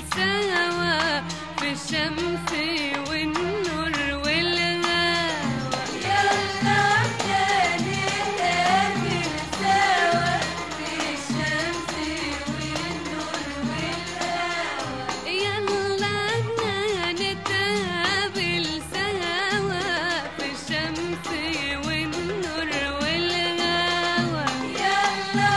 سوا في الشمس والنور والهوى يلا نتقابل سوا في الشمس والنور والهوى يلا نتقابل سوا في الشمس والنور والهوى يلا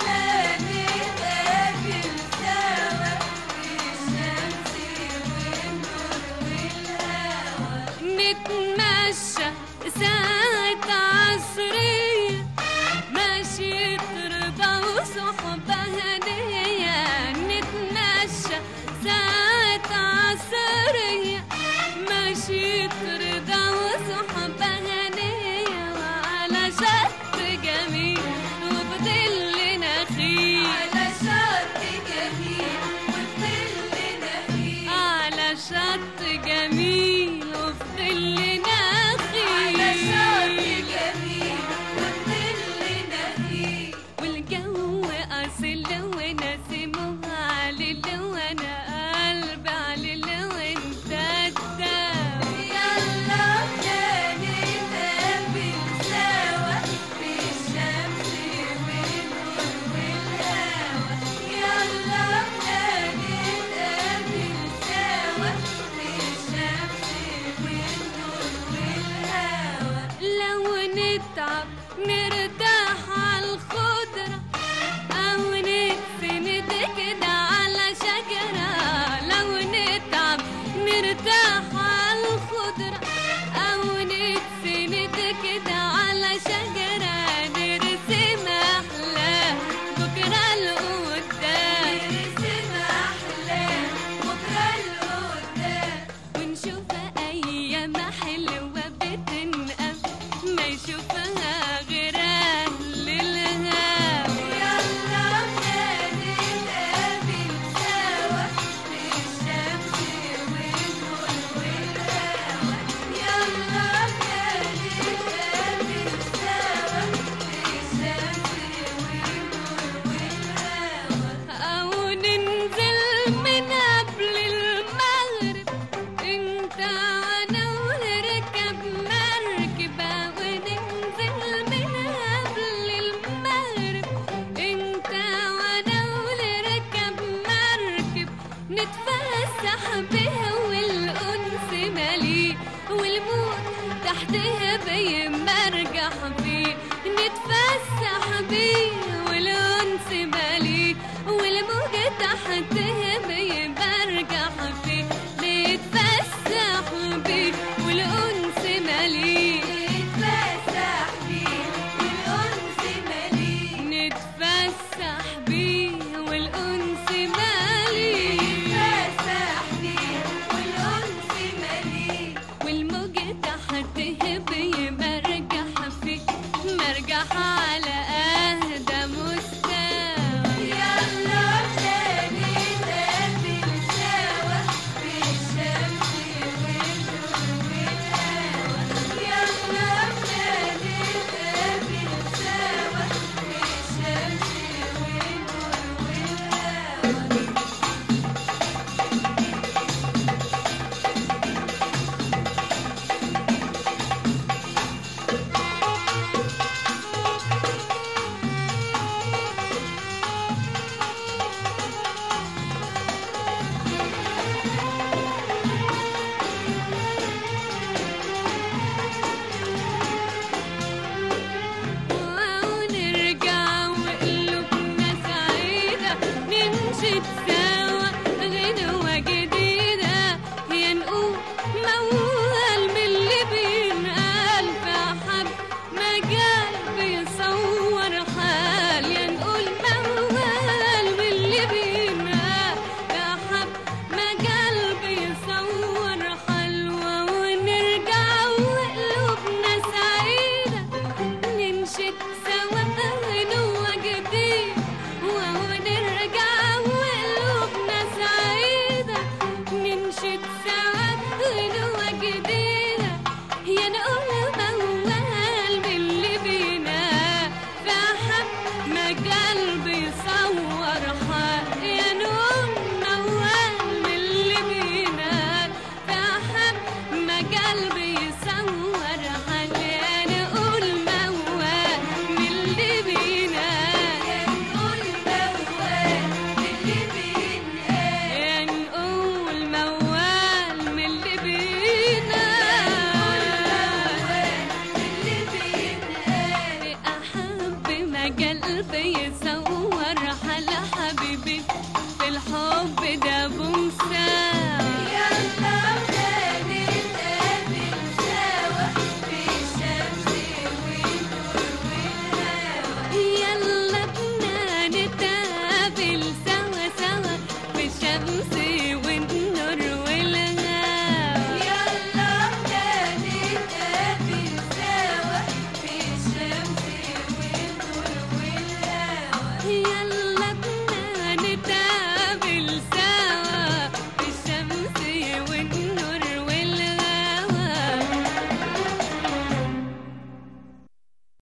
نتقابل سوا في الشمس والنور والهوى نتمشى ساعة عصرية ماشي رضا وصحبة هدية نتمشى ساعة عصرية ماشي رضا وصحبة هدية وعلى شط جميل وبظل نخيل على شط جميل وبظل نخيل على شط جميل وبظل نخيل على شط جميل وبظل نخيل والجو أصل ونسيم علل وانا قلبي علل وانت الدواء يلا نتقابل سوا في الشمس والنور والهوى يلا نتقابل سوا في الشمس والنور والهوى لو نتعب نرتاح على الخضرة أو نتسند كده على شجرة لو نتعب نرتاح على الخضرة أو نتسند كده على شجرة نرسم أحلام بكرة لقدام نرسم أحلام بكرة لقدام ونشوف أيام حلوة بتنقف ما يشوفها غير أهل الهوى يلا نتقابل سوا في الشمس والنور والهوى يلا نتقابل سوا في الشمس والنور والهوى أو ننزل من قبل المغرب انت وانا ونركب مركبة وننزل من قبل المغرب انت وانا ونركب مركب نتفسح بها والأنس مليء والموت تحتها بيمرجح فيه نتفسح بيه والأنس مليء والموج تحتها